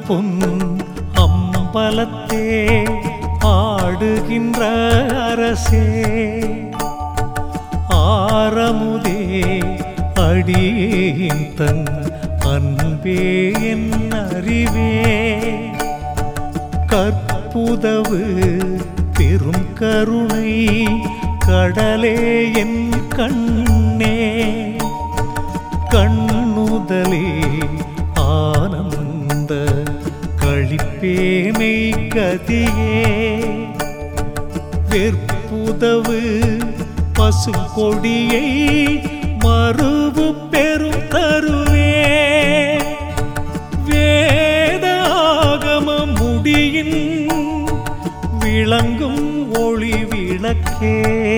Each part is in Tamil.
பொன் அம்பலத்தே ஆடுகின்ற அரசே ஆரமுதே அடியேன் தன் அன்பே என் அறிவே கற்புதவு பெரும் கருணை கடலே என் கண்ணே கண்ணுதலே ஆனந்த கழிப்பேமை கதியே வெற்புதவு பசுங்கொடியை மறுவு பெரும் தருவே வேத ஆகம முடியின் விளங்கும் ஒளி விளக்கே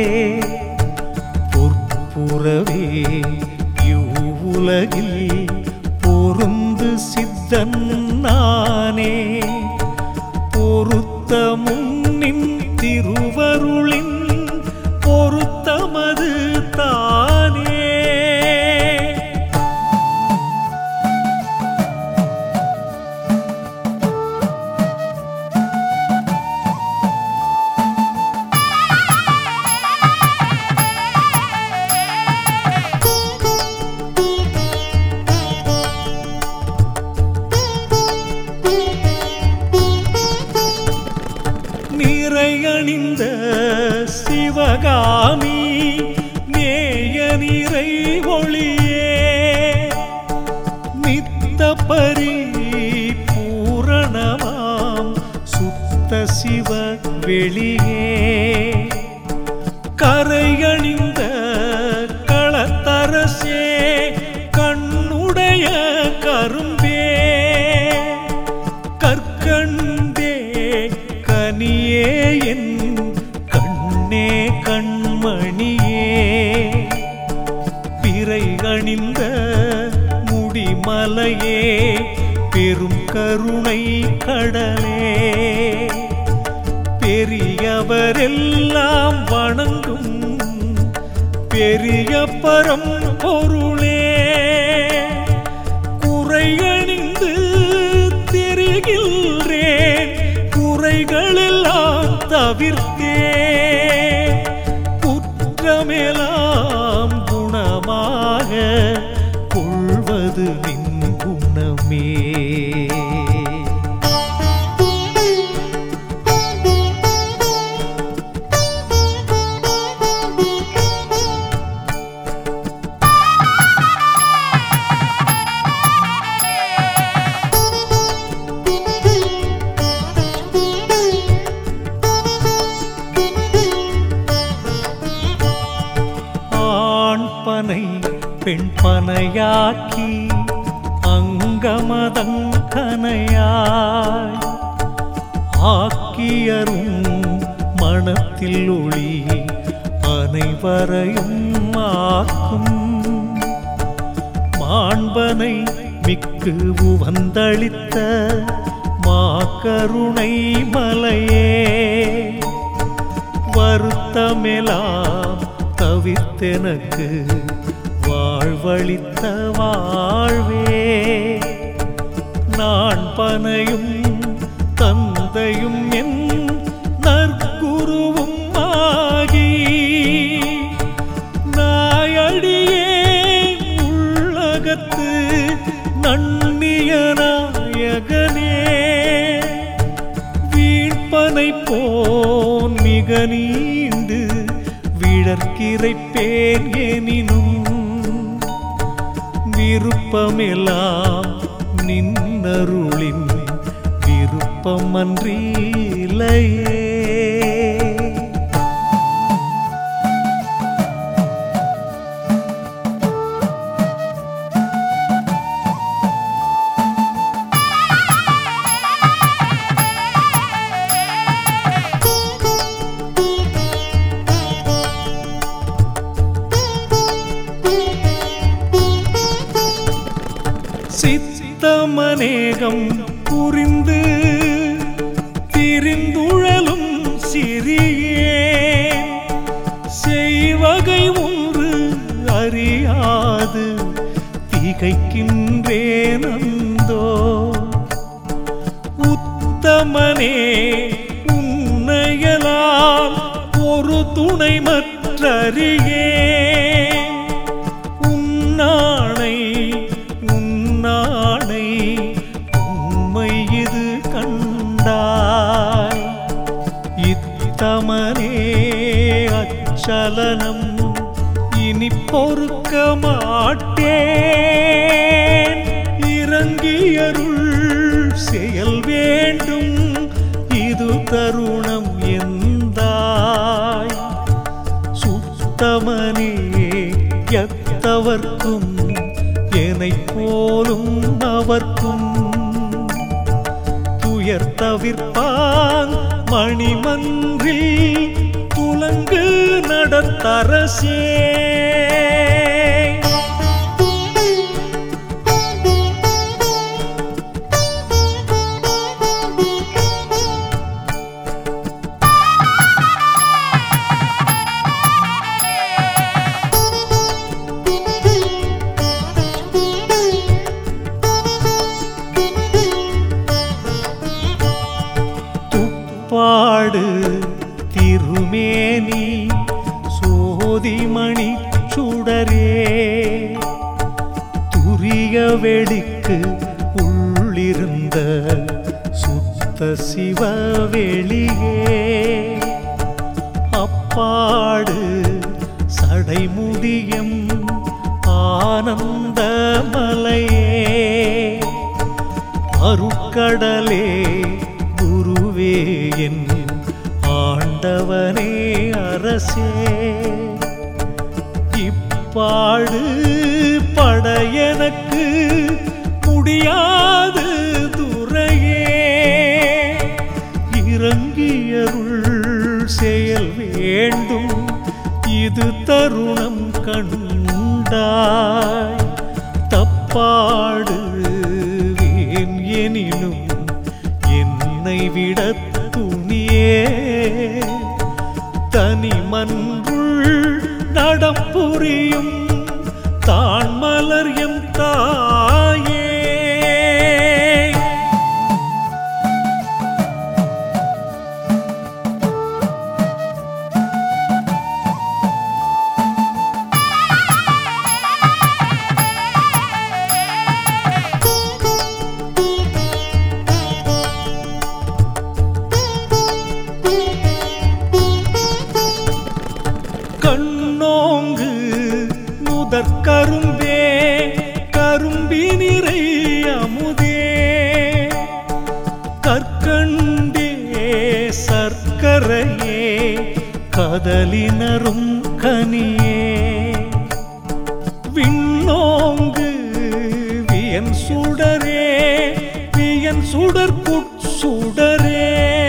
பொற்புறவே இவ்வுலகில் பொருந்து சித்தன் நானே பொருத்த முன்னின் திருவருளின் பொருத்தமது தானே நிறையணிந்த சிவகாமி நேய நிறை ஒளியே நித்த பரி பூரணமாம் சுத்த சிவ வெளியே கரையணிந்த களத்தரசே கண்ணுடைய கரும்பே கற்கண்டே கனியே என் கண்ணே கண்மணியே பிறை அணிந்த முடிமலையே பெரும் கருணை கடலே பெரியவரெல்லாம் வணங்கும் பெரிய பரம் பொருளே குறையணிந்து திரிகின்றேன் குறைகளெல்லாம் தவிர்த்தே குற்றமெல்லாம் குணமாக கொள்வது நின் குணமே ஆண் பனை பெண் பனையாக்கி அங்கமதங்கனையாய் ஆக்கியரும் மனத்தில் ஒளி அனைவரையும் ஆக்கும் மாண்பனை மிக்கு உவந்தளித்த மாக்கருணை மலையே வருத்தமெலாம் தவிர்த்தெனக்கு வாழ்வழித்த வாழ்வே நான் பனையும் தந்தையும் என் நற்குருவும் ஆகி நாயடியே உள்ளகத்து நன்னிய நாயகனே வீழ்ப்பனை போன் மிக நீண்டு விழற்கிறைப்பேன் எனினும் விருப்பமெல்லாம் நின்னருளின் விருப்பமன்றி இல்லையே சித்தமநேகம் புரிந்து திரிந்துழலும் சிறியேன் செய்வகை ஒன்று அறியாது திகைக்கின்றேனந்தோ சித்தமனே உன்னையலால் ஒரு துணை மற்றறியே உன்னாணை உன்னாணை உண்மை இது கண்டாய் இத்தமனே அச்சலனம் இனி பொறுக்க மாட்டேன் இறங்கியருள் செயல் வேண்டும் இது தருணம் எந்தாய் சுத்தமனே எத்தவர்க்கும் எனைப் போலும் அவர்க்கும் துயர் தவிர்ப்பான் மணிமன்றில் துலங்கு நடத்தரசே துப்பாடு திருமேனி சோதிமணி சுடரே துரிய வெடிக்கு உள்ளிருந்த சுத்த சிவவெளியே அப்பாடு சடைமுடியம் ஆனந்த மலையே அருட்கடலே குருவே என் ஆண்டவனே அரசே இப்பாடு பட எனக்கு முடியாது துறையே இறங்கியருள் செயல் வேண்டும் இது தருணம் கண்டாய் தப்பாடு வேன் எனினும் என்னை விட துணியே தனிமன்றுள் நடப்புரியும் தான் மலர் எம் தாயே கண்ணோங்கு முதற் கரும்பே கரும்பி நிறை அமுதே கற்கண்டே சர்க்கரையே கதலினரும் கனியே விண்ணோங்கு வியன் சுடரே வியன் சுடர் சுடரே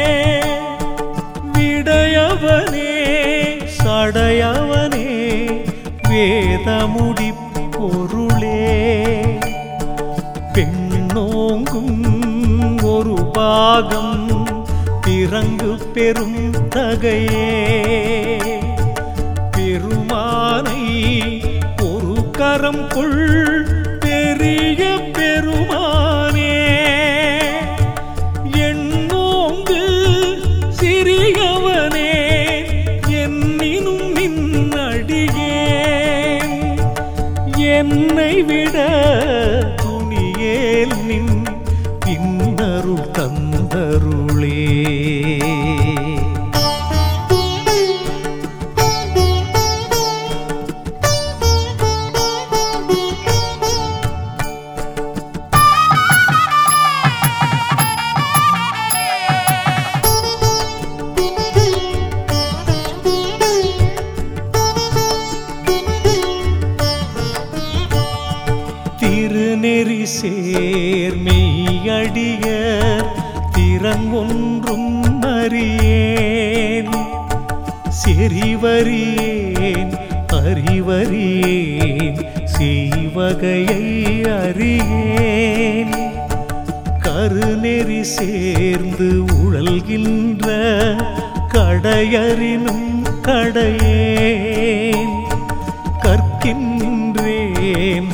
விடையவனே சடையவனே வேதமுடி பொருளே பெண்ணோங்கும் ஒரு பாகம் பிறங்கு பெரும் தகையே பெருமானை ஒரு கரம் கொள் பெரிய பெருமானே எண்ணோங்கு சிறியவனே என்னினும் நின்னடியேன் என்னை விட துணியேல் நின் பின்னருள் தந்தருளே திருநெறி சேர்மெய்யடிய திறன் ஒன்றும் அறியேன் செறிவறியேன் அறிவறியேன் செய்வகையை அறியேன் கருநெறி சேர்ந்து உழல்கின்ற கடையறினும் கடையேன் கற்கின்றேன்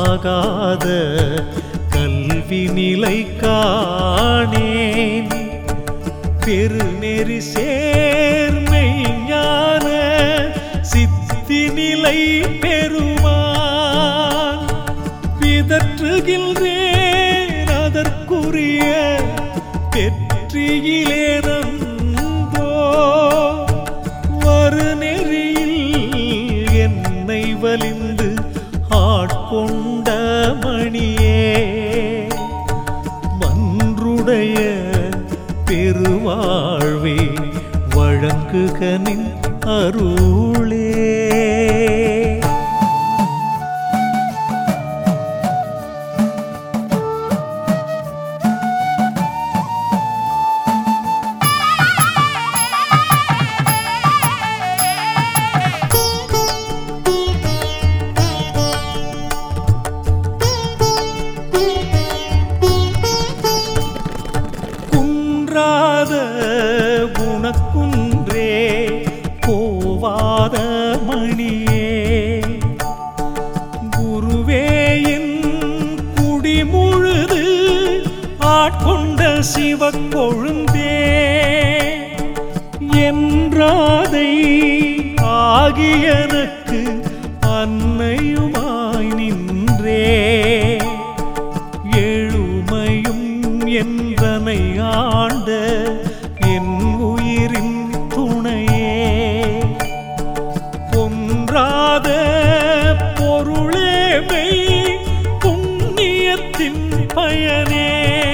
சாகாத கல்வி நிலை காணேன் பெருநெறி சேர்மை ஞான சித்தி நிலை பெறுமான் பிதற்றுகின்றேன் அதற்குரிய வெற்றியிலே நந்தோ வருநெறியில் என்னை வலிந்து ஆட்கொண்ட மணியே மன்றுடைய பெருவாழ்வே வழங்குகனின் அருளே குன்றாத குணக்குன்றே போவாத மணியே குருவேயின் குடிமுழுது ஆட்கொண்ட சிவக்கொழுந்தே என்றாதை ஆகியனக்கு அன்னையுமாய் நின்றே எழுமையும் என்றனை ஆண்ட என் உயிரின் துணையே பொன்றாத பொருளேமை புண்ணியத்தின் பயனே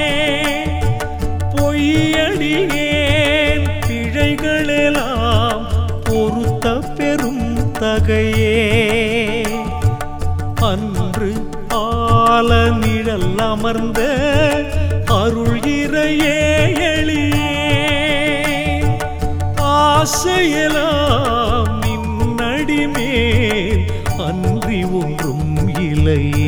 பொய்யடியேன் பிழைகளெல்லாம் பொறுத்த பெரும் தகையே அன்று ஆல நிழல் அமர்ந்த அருள் இறையே எளியே ஆசையெல்லாம் நின்னடிமேல் அன்றி ஒன்றும் இலையே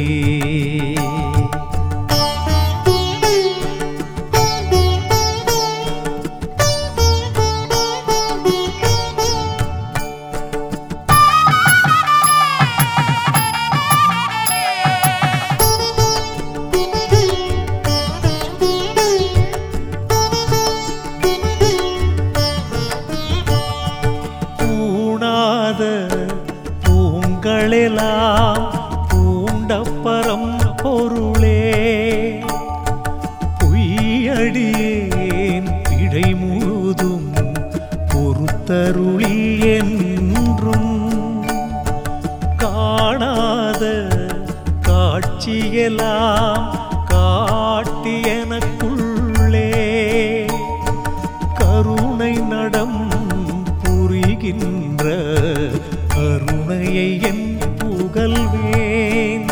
பூணாத பூங்களெல்லாம் பூண்டப்பரம் பொருளே பொய்யடியேன் பிழை முழுதும் பொறுத்தருளி என்றும் காணாத காட்சியெல்லாம் காட்டி எனக்குள்ளே கருணை நடம் புரிகின்ற கருணையை என் புகழ்வேன்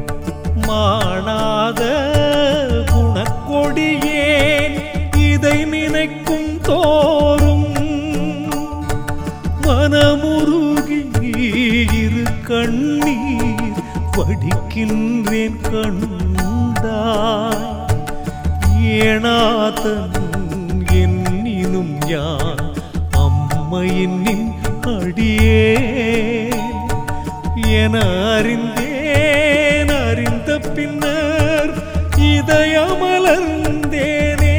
மாணாத குணக்கொடியேன் இதை நினைக்கும் தோறும் மனமுருகி இரு கண்ணீர் வடிக்கின்றேன் கண்டாய் ஏனாதன் என்னினும் யான் அம்மையின் நின் அடியேன் என அறிந்தேன் அறிந்த பின்னர் இதயமலர்ந்தேனே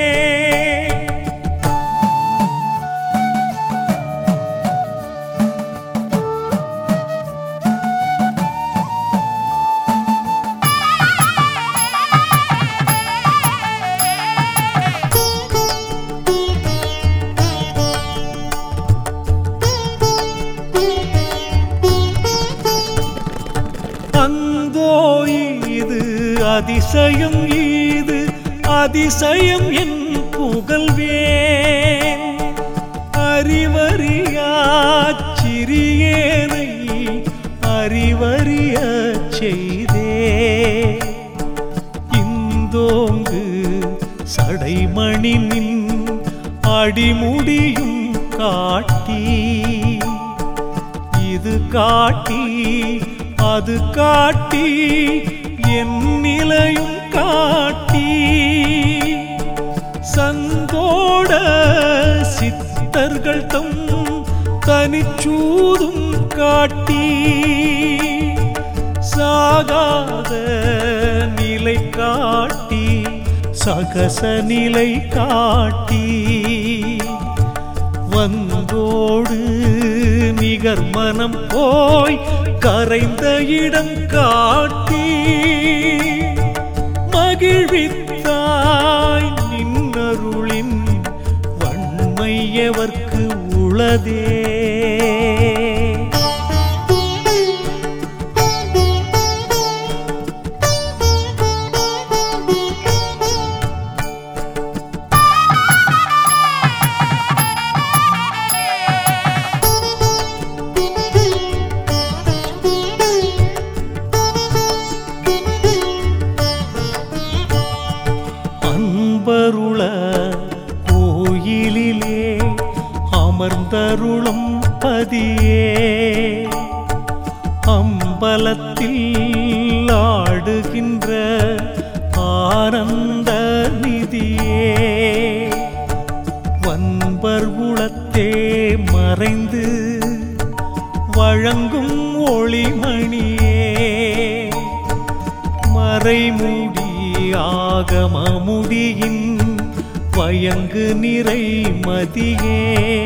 அந்தோ இது அதிசயம் இது அதிசயம் என் புகழ்வேன் அறிவறியா சிறியேனை அறிவறிய செய்தே இந்தோங்கு சடைமணி நின் அடிமுடியும் காட்டி இது காட்டி அது காட்டி என் நிலையும் காட்டி சங்கோட சித்தர்கள் தம் தனிச்சூதும் காட்டி சாகாத நிலை காட்டி சகச நிலை காட்டி வந்தோடு நிகர் மனம் போய் கரைந்த இடம் காட்டி மகிழ்வித்தாய் நின்னருளின் வன்மை எவர்க்கு உளதே அன்பருள கோயிலிலே அமர்ந்தருளும் பதியே அம்பலத்தில் ஆடுகின்ற ஆனந்த நிதியே வன்பர் உளத்தே மறைந்து வழங்கும் ஒளிமணியே மறைமுடி ஆகமமுடியின் வயங்கு நிறை மதியே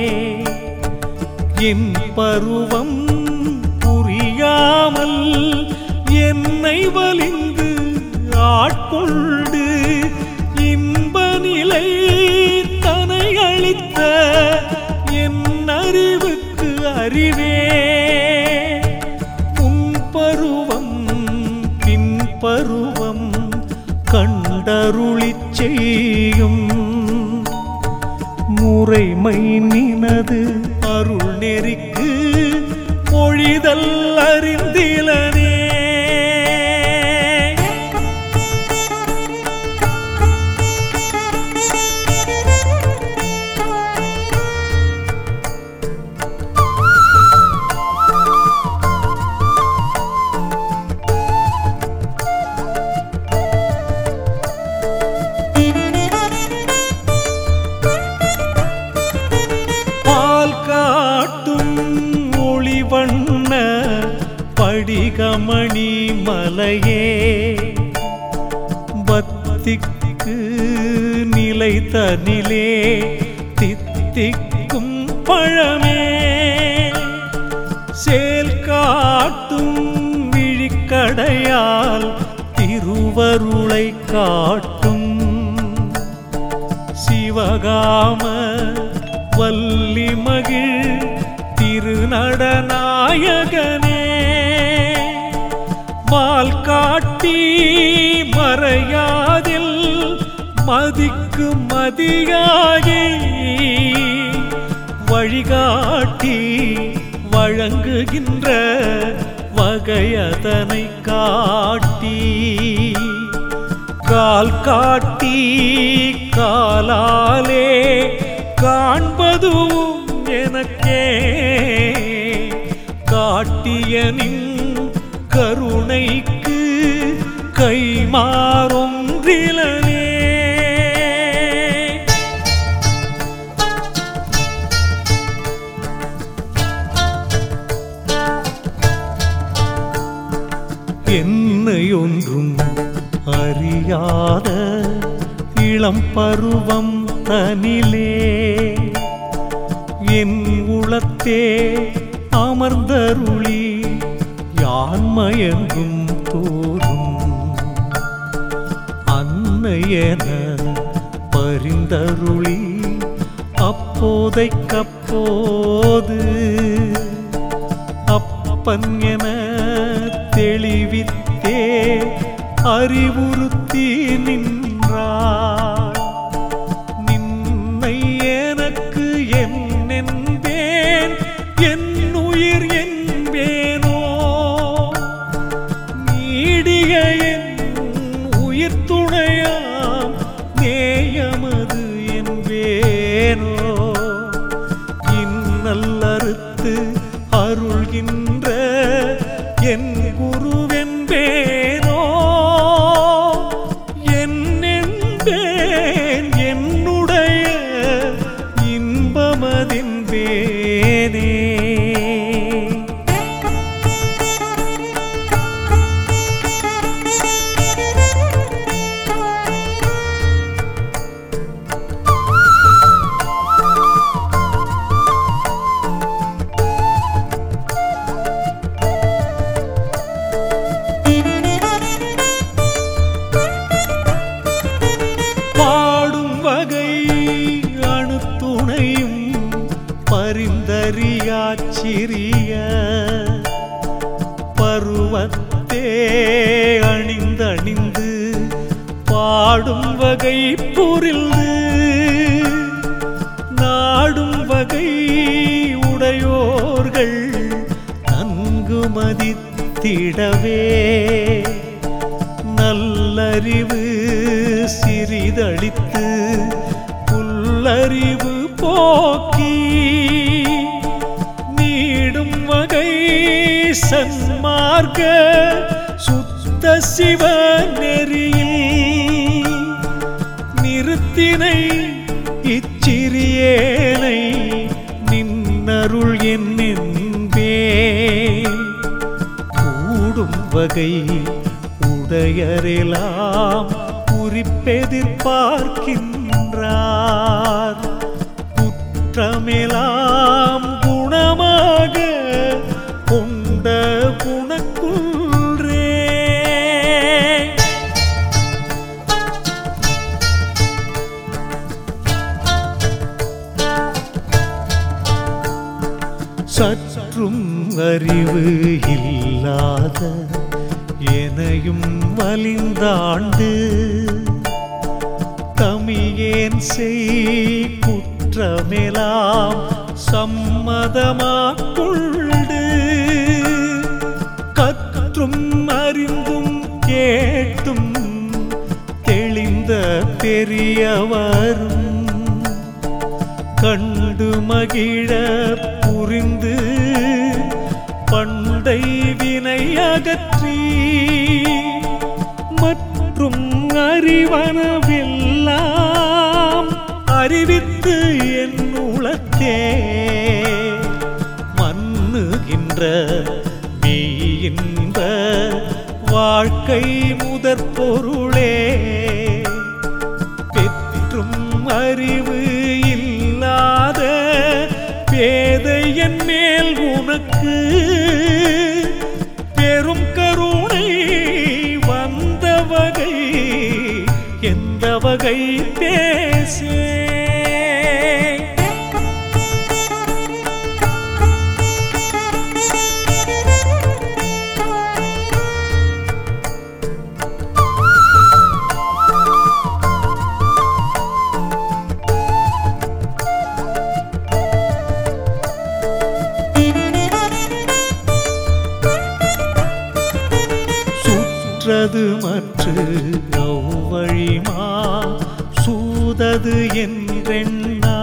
என் பருவம் புரியாமல் என்னை வலிந்து ஆட்கொண்டு இன்ப நிலை தனை அளித்த என் அறிவுக்கு அறிவே உன் பருவம் பின் பருவம் கண்டருளிச் செய்யும் முறைமை நினது அருள் நெறிக்கு பொழிதல் அறிந்திலனே பால் காட்டும் ஒளிவண்ண படிகமணி மலையே பத்திக்கு நிலை தனிலே தித்திக்கும் பழமே சேல் காட்டும் விழிக்கடையால் திருவருளை காட்டும் சிவகாம வள்ளி மகிழ் திருநடநாயகனே மால் காட்டி மறையாதில் மதிக்கு மதியாகி வழிகாட்டி வழங்குகின்ற வகையதனை காட்டி கால் காட்டி காலாலே காண்பதும் எனக்கே காட்டிய நின் கருணைக்கு கைமாறொன்றிலனே என்னை ஒன்றும் அறியாத இளம் பருவம் தனிலே என் உளத்தே அமர்ந்தருளி யான் மயங்கும் தோறும் அன்னையென பரிந்தருளி அப்போதைக்கப்போது அப்பன் என தெளிவித்தே அறிவுறுத்தி நின்றார் நின்னை எனக்கு என்னென்பேன் என் உயிர் என்பேனோ நீடிய என் உயிர் துணையாம் நேயமது என்பேனோ இன்னல்லறுத்து அருள்கின்ற என் குருவென்பேனோ என்னென்பேன் என்னுடைய இன்பமதின்பேனே பருவத்தே அணிந்தணிந்து பாடும் வகை புரிந்து நாடும் வகை உடையோர்கள் நன்கு மதித்திடவே நல்லறிவு சிறிதளித்து புல்லறிவு போக்கி நீடும் வகை சன்மார்க்க சுத்த சிவ நெறியில் நிறுத்தினை இச்சிறியேனை நின்னருள் என்னென்பேன் கூடும் வகை உடையரெல்லாம் குறிப்பெதிர்பார்க்கின்றார் குற்றமெலாம் குணமாக கொண்ட குணக்குன்றே சற்றும் அறிவு இல்லாத எனையும் வலிந்தாண்டு தமியேன் செய் குற்றமெலாம் சம்மதமாக்குண்டு கற்றும் அறிந்தும் கேட்டும் தெளிந்த பெரியவரும் கண்டு மகிழ புரிந்து பண்டை வினை அகற்றி மற்றும் அறிவனவெல்லாம் அறிவித்து என் உளத்தே மன்னுகின்ற மெய்யின்ப வாழ்க்கை முதற் பொருளே பெற்றும் அறிவு இல்லாத பேதையன் மேல் உனக்கு பெரும் கருணை வந்த வகை எந்த வகை பேசே சுற்றது மற்று அவ்வழிமா சூதது என்றெண்ணா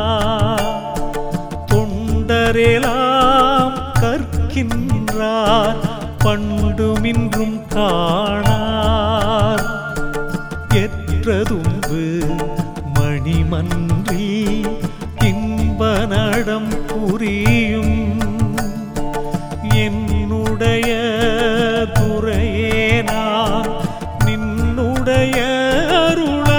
தொண்டரெலாம் கற்கின்றார் பண்டுமின்றும் காணார் எற்றதும்பு மணிமன்றி இன்ப நடம் புரியும் என்னுடைய துறையே நான் நின்னுடைய அருளா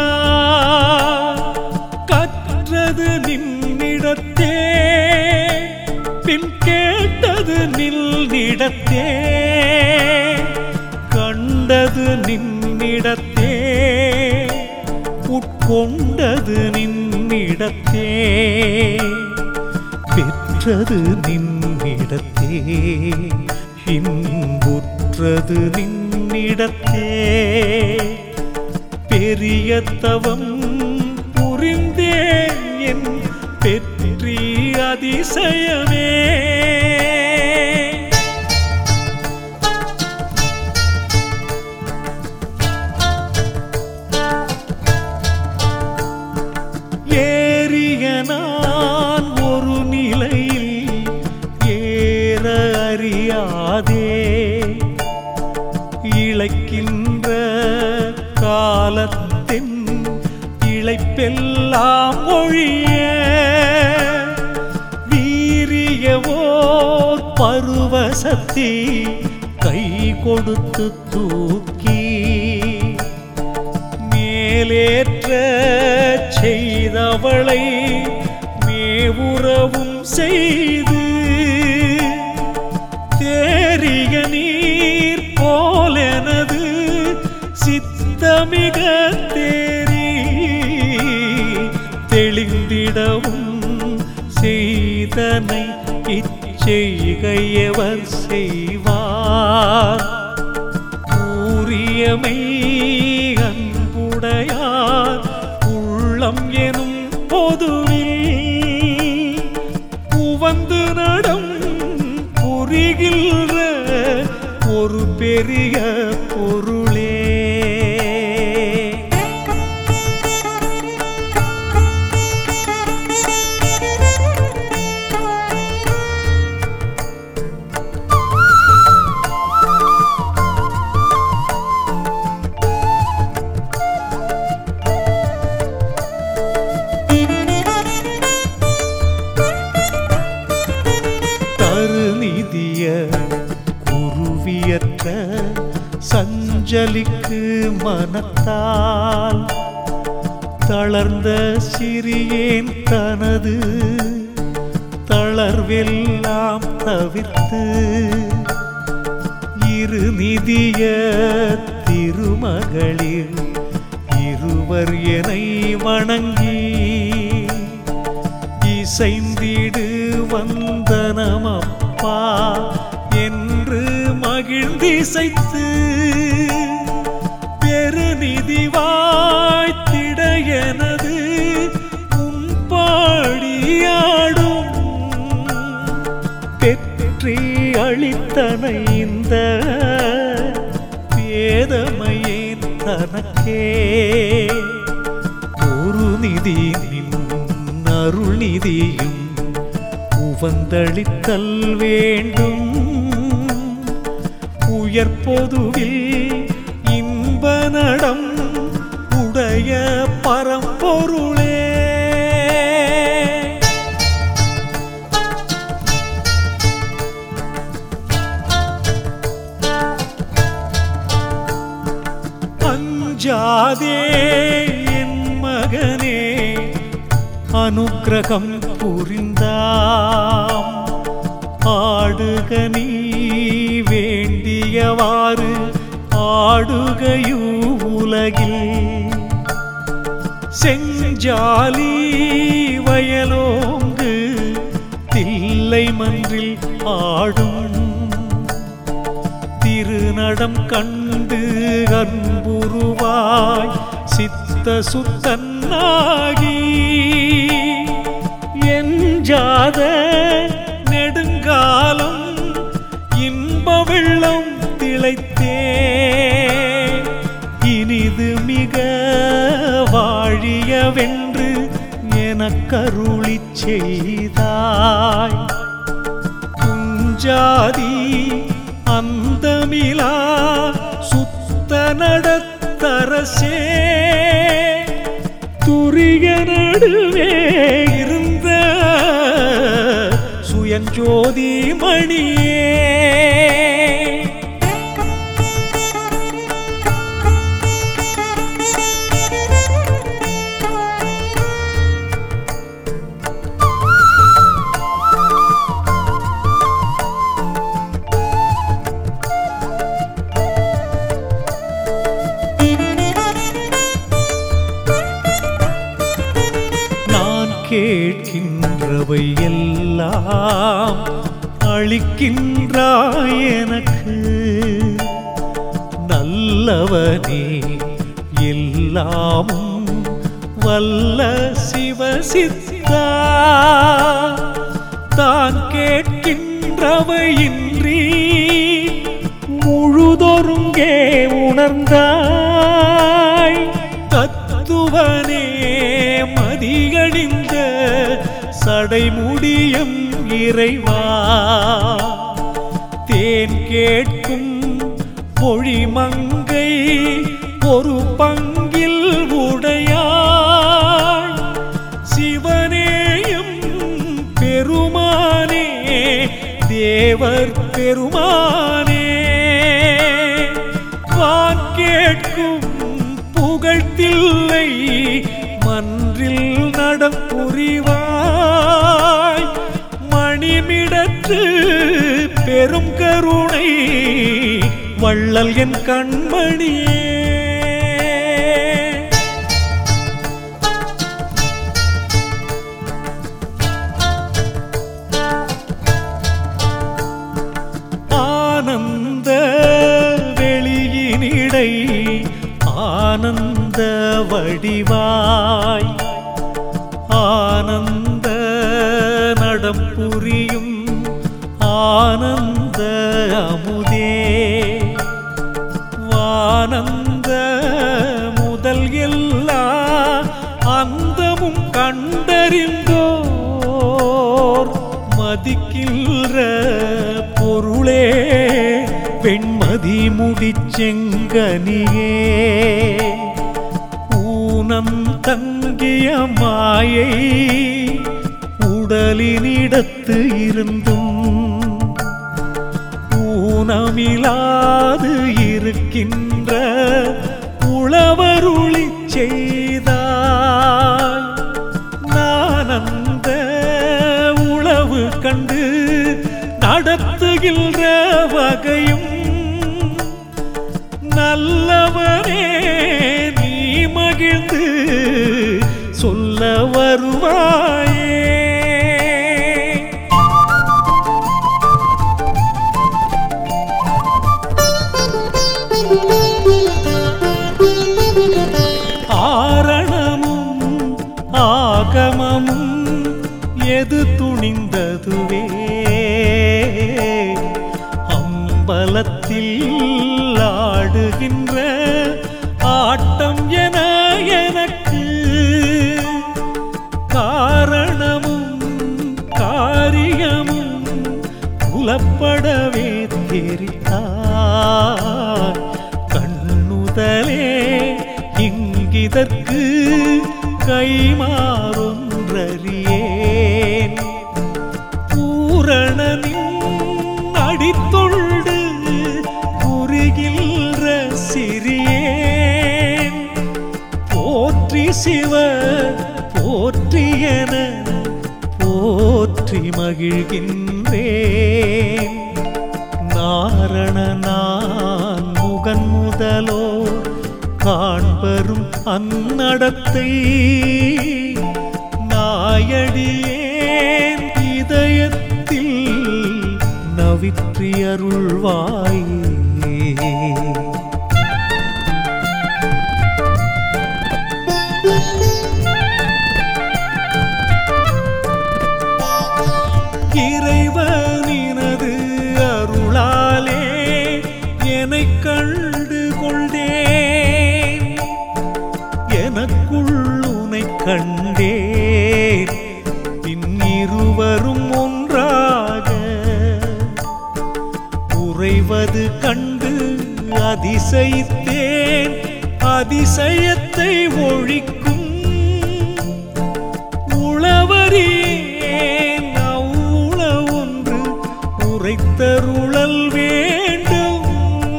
கற்றது நின்னிடத்தே பின் கேட்டது நின்னிடத்தே கண்டது நின்னிடத்தே உட்கொண்டது நின்னிடத்தே பெற்றது நின்னிடத்தே இன்புற்றது நின்னிடத்தே பெரிய தவம் புரிந்தேன் என் பெற்றி அதிசயமே ஏறிய நான் ஒரு நிலையில் ஏற அறியாதே இழைக்கின்ற காலத்தின் இழைப்பெல்லாம் ஒழிய வீரியவோர் பருவசத்தி கை கொடுத்து தூக்கி மேலேற்ற செய்தவளை மேவுறவும் செய்து தேறிய நீர் போலெனது சித்தமிக தேறி தெளிந்திடவும் செய்தனை இச்ச செய்கையவர் செய்வார் ஊரியமை அன்புடையார் உள்ளம் எனும் பொதுவில் உவந்து நடம் புரிகின்ற ஒரு பெரிய பொருளே தருநிதிய குருவியற்ற சஞ்சலிக்கு மனத்தால் தளர்ந்த சிறியேன் தனது தளர்வெல்லாம் தவிர்த்து இரு நிதிய திருமகளிர் இருவர் எனை வணங்கி இசைந்திடு வந்தனமப்பா என்று மகிழ்ந்திசைத்து பெருநிதி வாய்த்திட எனது உன் பாடியாடும் பெற்றி அளித்தன இந்த பேதமையேன் தனக்கே ஒரு நிதி நின் அருள் நிதியும் உவந்தளித்தல் வேண்டும் உயர்பொதுவில் இன்ப நடம் உடைய பரம்பொருளே அஞ்சாதே என் மகனே அனுக்கிரகம் புரிந்தாம் ஆடுக நீ வேண்டியவாறு ஆடுகையூ உலகில் செஞ்சாலி வயலோங்கு தில்லை மன்றில் ஆடும் திருநடம் கண்டு அன்புருவாய் சித்த சுத்தன்னாகி எஞ்சாத நெடுங்காலம் இன்ப வெள்ளம் திளைத்தே இனிது மிக வாழியவென்று எனக்கருளிச் செய்தாய் குஞ்சாதி அந்தமிலா சுத்த நடத்தரசே துரிய நடுவே இருந்த சுயஞ்சோதி மணியே நான் கேட்கின்றவை எல்லாம் அளிக்கின்றாய் எனக்கு நல்லவனே எல்லாமும் வல்ல சிவசித்தா தான் கேட்கின்றவையின்றி முழுதொருங்கே உணர்ந்தாய் தத்துவனே மதியணிந்த சடைமுடியும் இறைவா தேன் கேட்கும் மொழிமங்கை ஒரு பங்கில் உடையாய் சிவனேயும் பெருமானே தேவர் பெருமானே வான் கேட்கும் புகழ்த்தில்லை மன்றில் நடப்புரிவாய் மணிமிடற்று பெரும் கருணை வள்ளல் என் கண்மணியே கங்கை ஆனந்த வடிவாய் ஆனந்த நடம் புரியும் ஆனந்த அமுதே வானந்த முதல் எல்லா அந்தமும் கண்டறிந்தோர் மதிக்கின்ற பொருளே வெண்மதி முடிச்செங்கனியே ஊனம் தங்கிய மாயை உடலினிடத்து இருந்தும் ஊனமிலாது இருக்கின்ற உளவருளி செய்தாய் நான் அந்த உளவு கண்டு நடத்துகின்ற வகையும் நல்லவனே நீ மகிழ்ந்து சொல்ல வருவாயே ஆரணமும் ஆகமமும் எது துணிந்ததுவே அம்பலத்தில் ஆடுகின்ற ஆட்டம் என எனக்கு காரணமும் காரியமும் புலப்படவே தெரித்தாய் கண்ணுதலே இங்கிதற்கு கைமாறொன்றறியேன் பூரணனின் அடித்தொண்டு புரிகின்ற சிறியேன் போற்றி சிவ போற்றியன போற்றி மகிழ்கின்றேன் நாரண நான் முகன் முதலோ காண்பரும் அந்நடத்தை நாயடியேன் இதயத்தில் நவிற்றி அருள்வாயே இறைவனினது அருளாலே என்னை கண்டு கொண்டேன் எனக்குள் உனை கண்டேன் பின் இருவரும் ஒன்றாக உறைவது கண்டு அதிசயித்தேன் அதிசயத்தை ஒழிக்கும் உளவறியேன் அவ்வுள ஒன்று உரைத்தருளல் வேண்டும்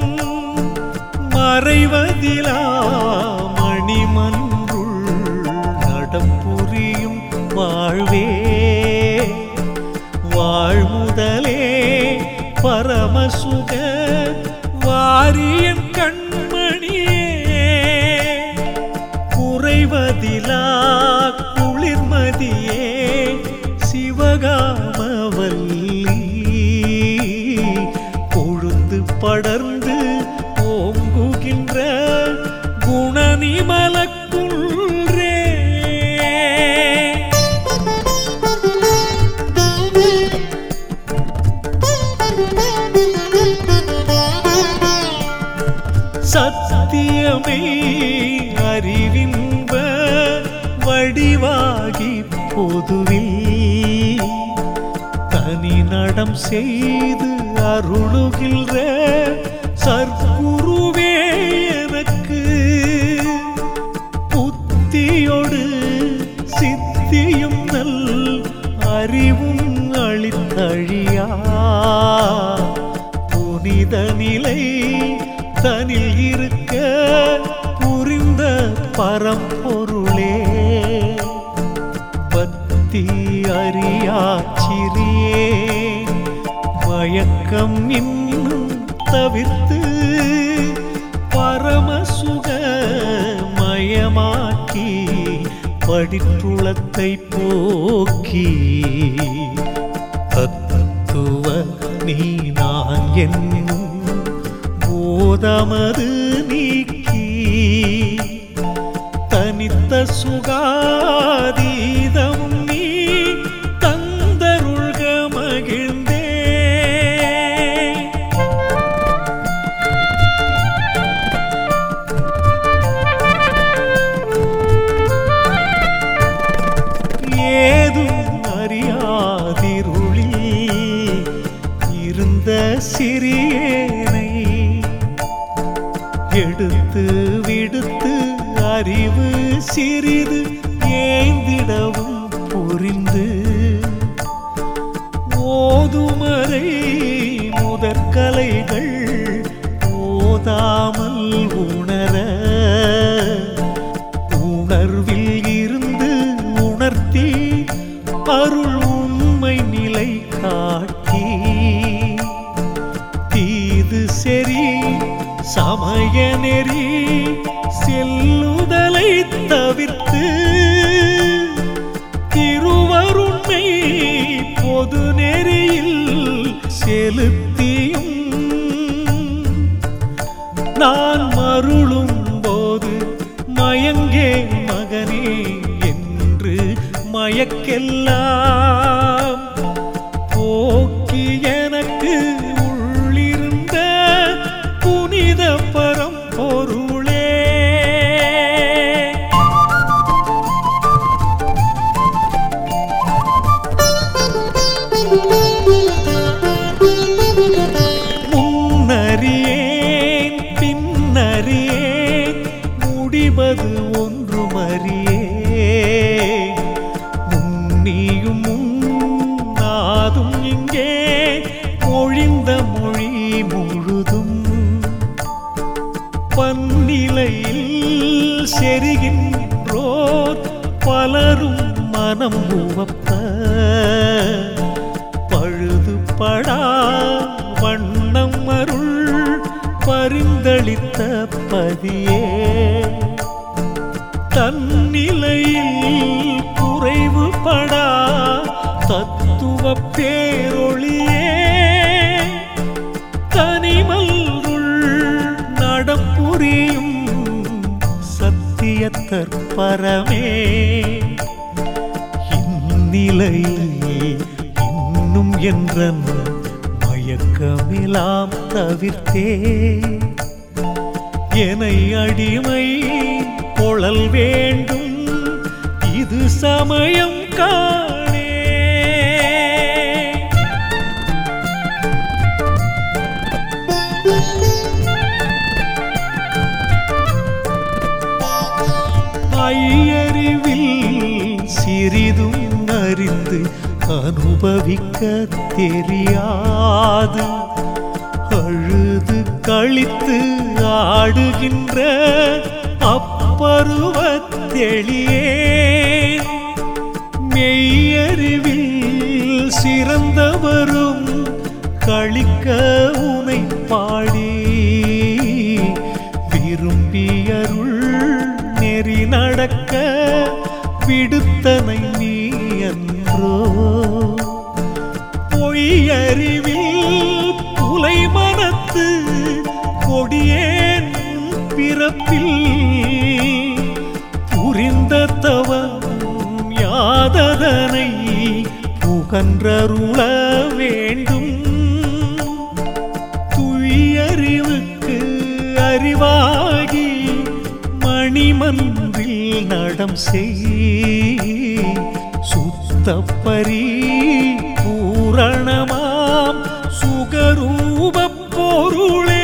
மறைவதிலா மணிமன்றுள் நடப்புரியும் வாழ்வே வாழ்முதலே பரமசுக வாரியன் கண்மணியே குறைவதிலா குளிர்மதியே சிவகாமவல்லி பொழுது படர்ந்து ஓங்குகின்ற குணநிமலக்குன்றே சத்தியமே அறிவின்ப வடிவாகி பொதுவில் தனி நடம் செய்து அருளுகின்ற சர்க்குருவே எனக்கு புத்தியோடு சித்தியும் நல் அறிவும் அளித்தழியா புனித நிலை தனில் இருக்க புரிந்த பரம்பொருளே பக்தி அறியாச்சிறியே மயக்கம் இன்னும் தவிர்த்து பரமசுக மயமாக்கி படிற்றுளத்தை போக்கி தத்துவ நீ நான் என்னும் போதமது நீ தனித்த சுகாதீதம் நீ தந்தருள்க மகிழ்ந்தே ஏதும் அறியாதிருளில் இருந்த சிறியேனை எடுத்து விடுத்து அறிவு சிறிது ஏந்திடவும் புரிந்து ஓதுமறை முதற்கலைகள் ஓதாமல் உணர உணர்வில் இருந்து உணர்த்தி அருள் உண்மை நிலை காட்டி தீது செறி சமய நெறி செல்லுதலை தவிர்த்து திருவருண்மை பொது நெறியில் செலுத்தியும் நான் மருளும் போது மயங்கே மகனே என்று மயக்கெல்லாம் போக்கி எனக்கு உள்ளிருந்த புனித பரம்பொருளே முன்னறியேன் பின்னறியேன் முடிவது ஒன்றும் அறியேன் முன்னியும் முன்னாதும் இங்கே மொழிந்த மொழி முழுதும் பன்னிலையில் செரிகின்றோர் பலரும் மனம் உவப்ப பழுதுபடா வண்ணம் அருள் பரிந்தளித்த பதியே தன்னிலையில் குறைவுபடா தத்துவ பேரொளியே தனிமல்ருள் நடப்புரியும் சத்திய தற்பரமே இந்நிலையில் இன்னும் என்றன் மயக்கமிலாம் தவிர்த்தே என்னை அடிமை கொழல் வேண்டும் இது சமயம் காணே ஐயறிவில் சிறிதும் அறிந்து அனுபவிக்க தெரியாது அழுது கழித்து ஆடுகின்ற அப்பருவத்தெளியே மெய்யறிவில் சிறந்தவரும் கழிக்க உனை பாடி விரும்பியருள் நெறி நடக்க விடுத்தனை நீ அன்றோ பொய்யறிவில் புலை மனத்து கொடியேன் பிறப்பில் புரிந்த தவம் யாததனை புகன்றருள வேண்டும் துயறிவுக்கு அறிவாகி மணிமன்றில் நடம் செய் சுத்தப்பரி பூரணமாம் சுகரூபப் பொருளே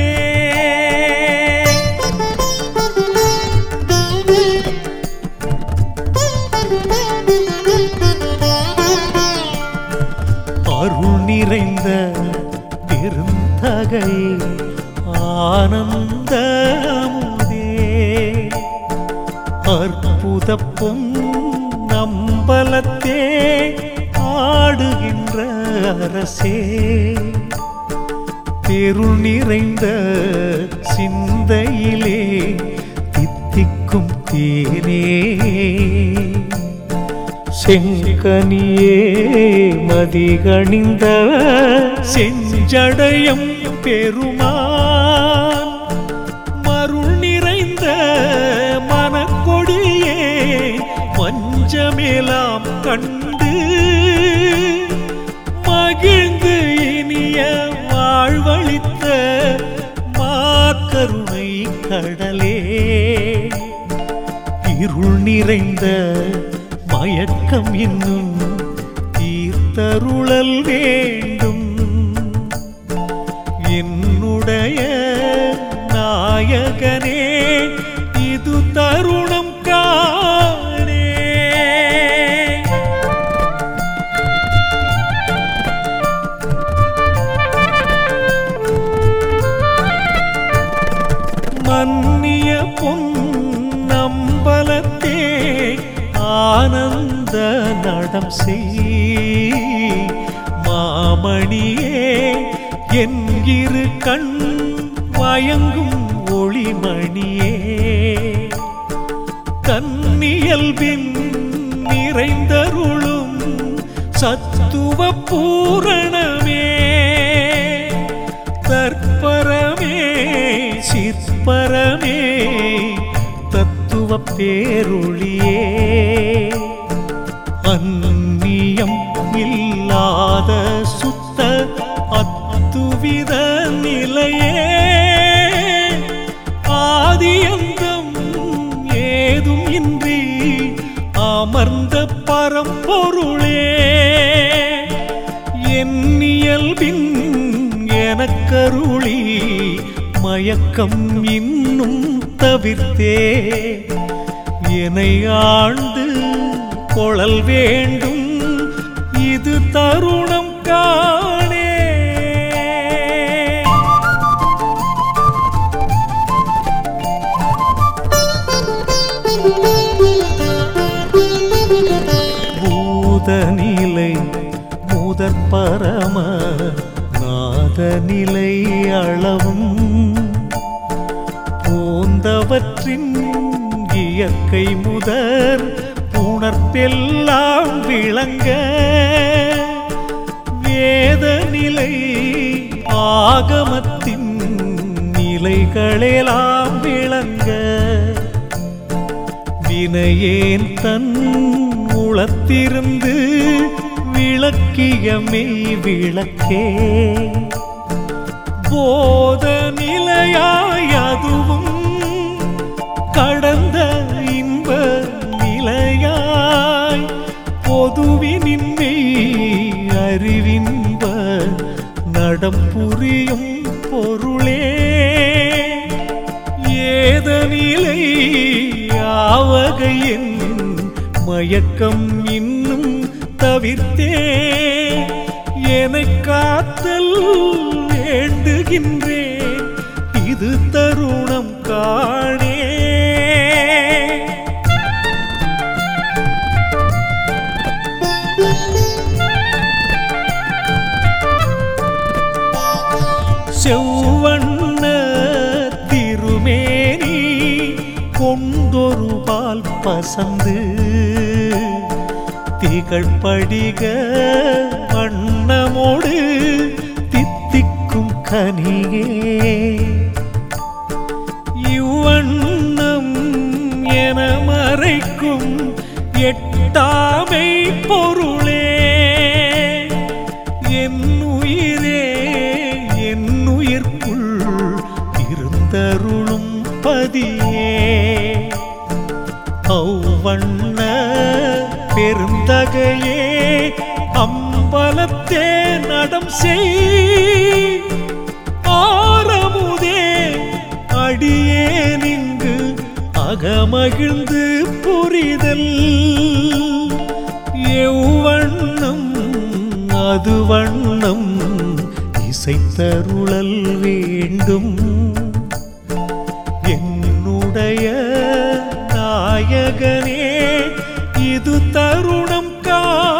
அருள் நிறைந்த பெருந்தகை ஆனந்த அமுதே அற்புத பொன் நம்பலத்தே ஆடுகின்ற அரசே தெருள் நிறைந்த சிந்தையிலே தித்திக்கும் தேனே செங்கனியே மதிகணிந்த செஞ்சடையம் பெருமான் மருள் நிறைந்த நெஞ்சமெலாம் கண்டு மகிழ்ந்து இனிய வாழ்வழித்த மாக்கருணை கடலே இருள் நிறைந்த மயக்கம் இன்னும் தீர்த்தருளல் வேண்டும் என்னுடைய நாயகனே இது தருணம் காணே மன்னிய பொன்னம்பலத்தே ஆனந்த நடம் செய் மாமணியே என்கிறு கண் வயங்கும் ஒளிமணியே கன்னியல்பின் நிறைந்தருளும் சத்துவ பூரணமே தற்பரமே சிற்பரமே தத்துவ பேரொளியே அந்நியம் இல்லாத சுத்த அத்துவித நிலையே ஆதியந்தம் ஏதும் இன்றி அமர்ந்த பரம்பொருளே என்னியல்பின் எனக்கருளி மயக்கம் இன்னும் தவிர்த்தே என்னை ஆழ்ந்து கொழல் வேண்டும் இது தருணம் காணே பூதநிலை முதற் பரம நாதநிலை அளவும் போந்தவற்றின் இயற்கை முதற் உணர்ப்பெல்லாம் விளங்க வேதநிலை ஆகமத்தின் நிலைகளெல்லாம் விளங்க வினையேன் தன் உளத்திருந்து விளக்கிய மெய் விளக்கே போத நிலையாய் அதுவும் கடந்த இன்ப நிலையாய் பொதுவினின்மை அறிவின்ப நடம் புரியும் பொருளே ஏதனிலை ஆவகையின் மயக்கம் இன்னும் தவிர்த்தே எனக் காத்தல் வேண்டுகின்றேன் இது தருணம் காணே செவ்வண்ண திருமேனி கொண்டொரு பால் பசந்து திகழ்படிக வண்ணமோடு தித்திக்கும் கனியே இவ்வண்ணம் என மறைக்கும் எட்டாமை பொருளே என் உயிரே என் உயிர்க்குள் இருந்தருளும் பதியே ஔவண்ண பெருந்தகையே அம்பலத்தே நடம் செய் ஆரமுதே அடியே நின்று அகமகிழ்ந்து புரிதல் எவ்வண்ணம் அது வண்ணம் இசைத்தருளல் வேண்டும் என்னுடைய நாயகனே இது தருணம் கா